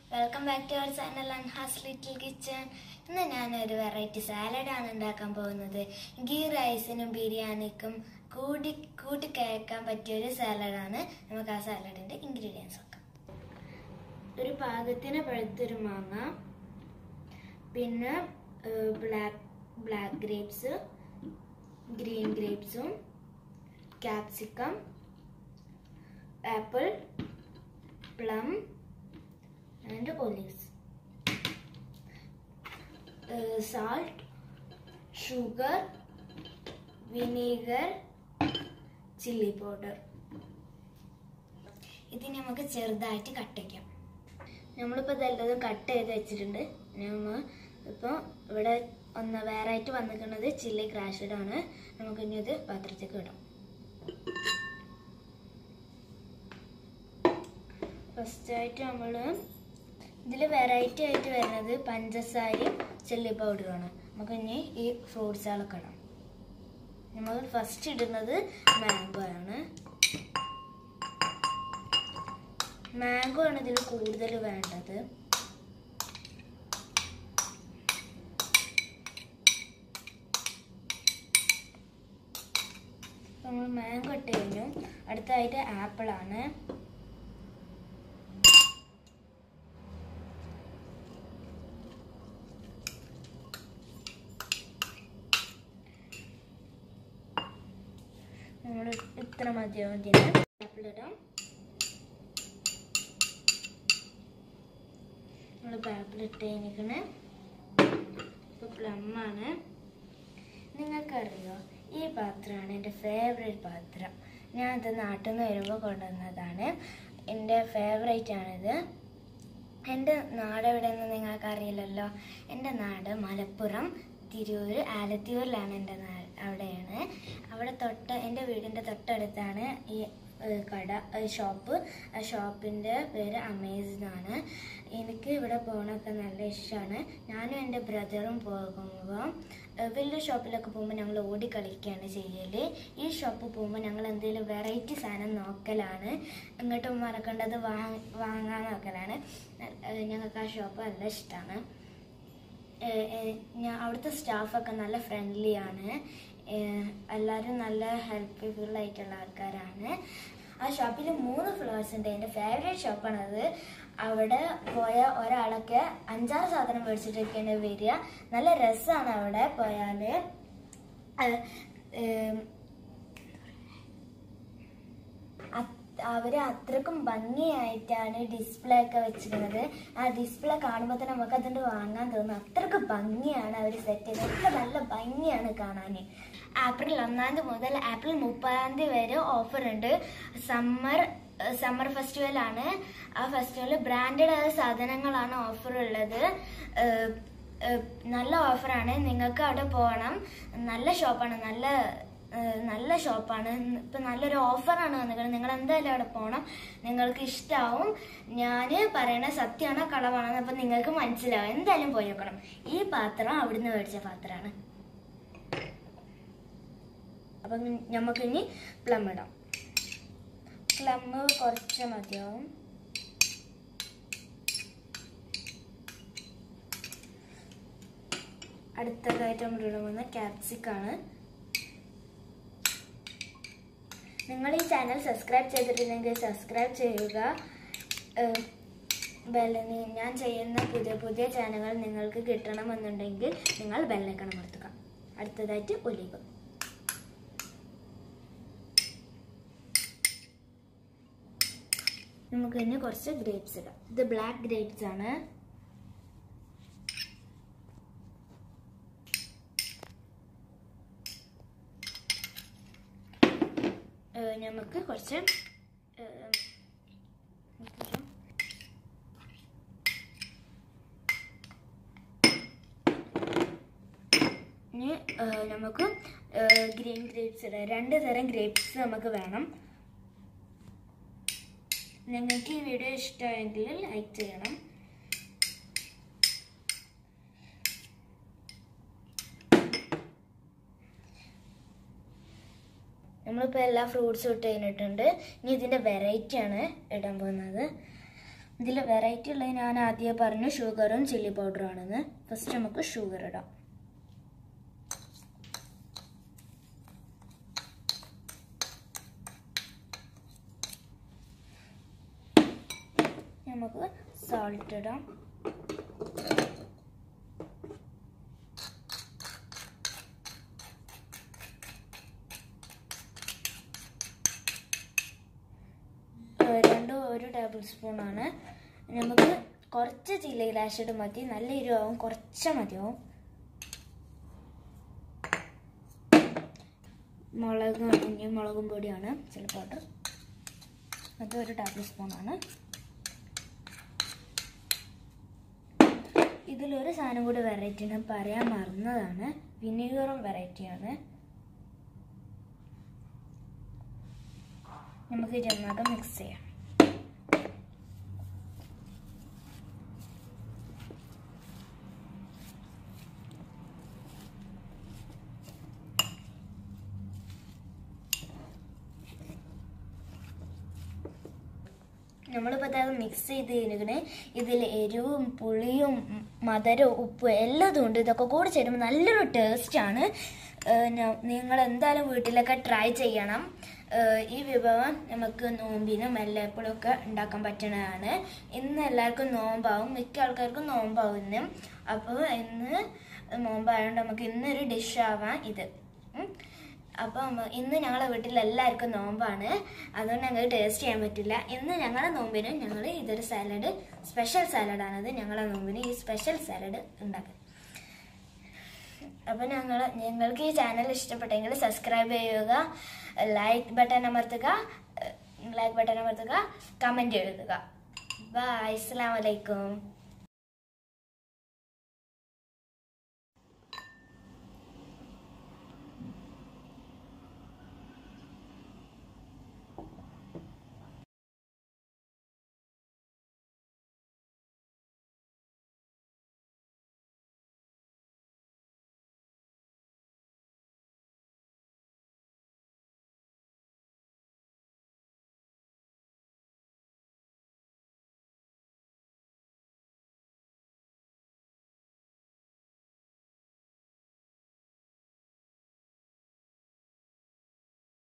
Welcome back to our channel Anha's little kitchen ഇന്ന് ഞാനൊരു variety സാലഡാണ് ഉണ്ടാക്കാൻ പോകുന്നത് ഗീ റൈസിനും ബിരിയാണിക്കും കൂടി കൂട്ടി കഴിക്കാൻ പറ്റിയ ഒരു സാലഡാണ് നമുക്ക് ആ സാലഡിൻ്റെ ഇൻഗ്രീഡിയൻസ് നോക്കാം ഒരു പാകത്തിന് പഴുത്തൊരു മാങ്ങ പിന്നെ ബ്ലാക്ക് ബ്ലാക്ക് ഗ്രേപ്സ് ഗ്രീൻ ഗ്രേപ്സും capsicum apple plum and olives. Uh, salt, sugar, vinegar, chili powder. ഇത് നമുക്ക് ചെറുതായിട്ട് കട്ട് വയ്ക്കാം നമ്മളിപ്പോൾ ഇതെല്ലാം കട്ട് ചെയ്ത് വെച്ചിട്ടുണ്ട് നമ്മൾ ഇപ്പോൾ ഇവിടെ ഒന്ന് വേറെ ആയിട്ട് വന്നിരിക്കുന്നത് ചില്ലി ക്രാഷഡ് ആണ് നമുക്ക് ഇനി ഇത് പാത്രത്തേക്ക് ഇടാം ഫസ്റ്റ് ആയിട്ട് നമ്മൾ ഇതിൽ വെറൈറ്റി ആയിട്ട് വരുന്നത് പഞ്ചസാരയും ചില്ലി പൗഡറുമാണ് നമുക്ക് ഇനി ഈ ഫ്രൂട്ട്സുകളൊക്കെ ഇടാം നമ്മൾ ഫസ്റ്റ് ഇടുന്നത് മാംഗോ ആണ് മാംഗോ ആണ് ഇതിൽ കൂടുതൽ വേണ്ടത് നമ്മൾ മാംഗോ ഇട്ട് കഴിഞ്ഞു അടുത്തതായിട്ട് ആപ്പിൾ ആണ് നമ്മൾ ഇത്ര മതിയാവും ഇതിന് ആപ്പിൾ ഇടാം നമ്മൾ ആപ്പിൾ ഇട്ട് കഴിഞ്ഞിരിക്കണേ ഇപ്പോൾ പ്ലമ്മാണ് നിങ്ങൾക്കറിയോ ഈ പാത്രമാണ് എൻ്റെ ഫേവറേറ്റ് പാത്രം ഞാൻ ഇത് നാട്ടിൽ നിന്ന് വരുമ്പോൾ കൊണ്ടുവന്നതാണ് എൻ്റെ ഫേവറേറ്റ് ആണിത് എൻ്റെ നാട് എവിടെയെന്ന് നിങ്ങൾക്ക് അറിയില്ലല്ലോ എൻ്റെ നാട് മലപ്പുറം തിരൂർ ആലത്തിയൂരിലാണ് എൻ്റെ നാട് അവിടെയാണ് അവിടെ തൊട്ട് എൻ്റെ വീടിൻ്റെ തൊട്ടടുത്താണ് ഈ ഏഹ്, കട ഏഹ്, ഷോപ്പ് ആ ഷോപ്പിൻ്റെ പേര് അമേസിൻ ആണ് എനിക്ക് ഇവിടെ പോകണമൊക്കെ നല്ല ഇഷ്ടമാണ് ഞാനും എൻ്റെ ബ്രദറും പോകുമ്പോൾ ഏഹ്, വലിയ ഷോപ്പിലൊക്കെ പോകുമ്പോൾ ഞങ്ങൾ ഓടി കളിക്കുകയാണ് ചെയ്യൽ ഈ ഷോപ്പ് പോകുമ്പോൾ ഞങ്ങൾ എന്തെങ്കിലും വെറൈറ്റി സാധനം നോക്കലാണ് ഇങ്ങോട്ട് മറക്കേണ്ടത് വാങ്ങ വാങ്ങാൻ നോക്കലാണ് ഏഹ്, ഞങ്ങൾക്ക് ആ ഷോപ്പ് നല്ല ഇഷ്ടമാണ് ഞാൻ അവിടുത്തെ സ്റ്റാഫൊക്കെ നല്ല ഫ്രണ്ട്ലി ആണ് ഏഹ് എല്ലാവരും നല്ല ഹെൽപ്ഫുൾ ആയിട്ടുള്ള ആൾക്കാരാണ് ആ ഷോപ്പിൽ മൂന്ന് ഫ്ലോർസ് ഉണ്ട് എൻ്റെ ഫേവറേറ്റ് ഷോപ്പാണത് അവിടെ പോയ ഒരാളൊക്കെ അഞ്ചാറ് സാധനം മേടിച്ചിട്ടൊക്കെയാണ് വരിക നല്ല രസമാണ് അവിടെ പോയാൽ അവര് അത്രക്കും ഭംഗിയായിട്ടാണ് ഡിസ്പ്ലേ ഒക്കെ വെച്ചിരുന്നത് ആ ഡിസ്പ്ലേ കാണുമ്പോൾ തന്നെ നമുക്ക് അതിൻ്റെ വാങ്ങാൻ തോന്നും അത്രക്ക് ഭംഗിയാണ് അവർ സെറ്റ് ചെയ്തത് ഒക്കെ നല്ല ഭംഗിയാണ് കാണാൻ ഏപ്രിൽ ഒന്നാം തീയതി മുതൽ ഏപ്രിൽ മുപ്പതാം തീയതി വരെ ഓഫർ ഉണ്ട് സമ്മർ സമ്മർ ഫെസ്റ്റിവൽ ആണ് ആ ഫെസ്റ്റിവൽ ബ്രാൻഡഡ് ആയ സാധനങ്ങളാണ് ഓഫർ ഉള്ളത് ഏഹ് ഏഹ് നല്ല ഓഫറാണ് നിങ്ങൾക്ക് അവിടെ പോകണം നല്ല ഷോപ്പാണ് നല്ല ഏഹ് നല്ല ഷോപ്പാണ് ഇപ്പം നല്ലൊരു ഓഫറാണ് വന്നിരിക്കുന്നത് നിങ്ങൾ എന്തായാലും അവിടെ പോകണം നിങ്ങൾക്ക് ഇഷ്ടാവും ഞാൻ പറയണ സത്യമാണോ കളവാണോ അപ്പം നിങ്ങൾക്ക് മനസ്സിലാവും എന്തായാലും പോയി നോക്കണം ഈ പാത്രം അവിടുന്ന് മേടിച്ച പാത്രമാണ് അപ്പം നമുക്കിനി പ്ലം ഇടാം പ്ലം കുറച്ച് മതിയാവും അടുത്തതായിട്ട് നമ്മൾ ഇടാൻ പോകുന്ന ക്യാപ്സിക്കാണ് നിങ്ങൾ ഈ ചാനൽ സബ്സ്ക്രൈബ് ചെയ്തിട്ടില്ലെങ്കിൽ സബ്സ്ക്രൈബ് ചെയ്യുക ഏഹ് ബെല്ലിന് ഞാൻ ചെയ്യുന്ന പുതിയ പുതിയ ചാനലുകൾ നിങ്ങൾക്ക് കിട്ടണമെന്നുണ്ടെങ്കിൽ നിങ്ങൾ ബെല്ലൈക്കണം കൊടുത്തുക അടുത്തതായിട്ട് ഒലിവ് നമുക്ക് ഇനി കുറച്ച് ഗ്രേപ്സ് ഇടാം ഇത് ബ്ലാക്ക് ഗ്രേപ്സ് ആണ് ഏഹ് നമുക്ക് കുറച്ച് ഏഹ് ഇനി ഏഹ് നമുക്ക് ഗ്രീൻ ഗ്രേപ്സ് ഇടാം രണ്ട് തരം ഗ്രേപ്സ് നമുക്ക് വേണം നിങ്ങൾക്ക് ഈ വീഡിയോ ഇഷ്ടമായെങ്കിൽ ലൈക്ക് ചെയ്യണം നമ്മളിപ്പോൾ എല്ലാ ഫ്രൂട്ട്സും ഇട്ട് കഴിഞ്ഞിട്ടുണ്ട് ഇനി ഇതിൻ്റെ വെറൈറ്റി ആണ് ഇടാൻ പോകുന്നത് ഇതിൽ വെറൈറ്റി ഉള്ളത് ഞാൻ ആദ്യം പറഞ്ഞു ഷുഗറും ചില്ലി പൗഡറും ആണെന്ന് ഫസ്റ്റ് നമുക്ക് ഷുഗർ ഇടാം നമുക്ക് സോൾട്ട് ഇടാം ഏഹ് രണ്ടും ഒരു ടേബിൾ സ്പൂണാണ് നമുക്ക് കുറച്ച് ചില്ലി ലാഷിഡ് മതി നല്ല എരിവാവും കുറച്ച് മതിയാവും മുളക് ഇനി മുളകും പൊടിയാണ് ചില്ലി പൗഡർ അത് ഒരു ടേബിൾ സ്പൂണാണ് ഇതിലൊരു സാധനം കൂടി വെറൈറ്റി ഞാൻ പറയാൻ മറന്നതാണ് വിനീഗറും വെറൈറ്റിയാണ് നമുക്ക് ഇതൊന്നാകെ മിക്സ് ചെയ്യാം നമ്മളിപ്പോൾ അത് മിക്സ് ചെയ്ത് കഴിഞ്ഞിട്ട് ഇതിൽ എരിവും പുളിയും ഉം, മധുരവും ഉപ്പും എല്ലാതും ഉണ്ട് ഇതൊക്കെ കൂടി ചേരുമ്പോൾ നല്ലൊരു ടേസ്റ്റാണ് നിങ്ങൾ എന്തായാലും വീട്ടിലൊക്കെ ട്രൈ ചെയ്യണം ഏഹ് ഈ വിഭവം നമുക്ക് നോമ്പിനും എല്ലായ്പ്പോഴും ഒക്കെ ഉണ്ടാക്കാൻ പറ്റുന്നതാണ് ഇന്ന് എല്ലാവർക്കും നോമ്പാവും മിക്ക ആൾക്കാർക്കും നോമ്പാവും ഇന്ന് അപ്പോൾ ഇന്ന് നോമ്പായതുകൊണ്ട് നമുക്ക് ഇന്നൊരു ഡിഷ് ആവാം ഇത് ഉം. അപ്പം ഇന്ന് ഞങ്ങളെ വീട്ടിൽ എല്ലാവർക്കും നോമ്പാണ് അതുകൊണ്ട് ഞങ്ങൾക്ക് ടേസ്റ്റ് ചെയ്യാൻ പറ്റില്ല ഇന്ന് ഞങ്ങളെ നോമ്പിന് ഞങ്ങൾ ഇതൊരു സാലഡ് സ്പെഷ്യൽ സാലഡാണത് ഞങ്ങളെ നോമ്പിന് ഈ സ്പെഷ്യൽ സാലഡ് ഉണ്ടാക്കുക അപ്പം ഞങ്ങൾ നിങ്ങൾക്ക് ഈ ചാനൽ ഇഷ്ടപ്പെട്ടെങ്കിൽ സബ്സ്ക്രൈബ് ചെയ്യുക ലൈക്ക് ബട്ടൺ അമർത്തുക ലൈക്ക് ബട്ടൺ അമർത്തുക കമൻറ്റ് എഴുതുക ബൈ അസ്സാം വലൈക്കും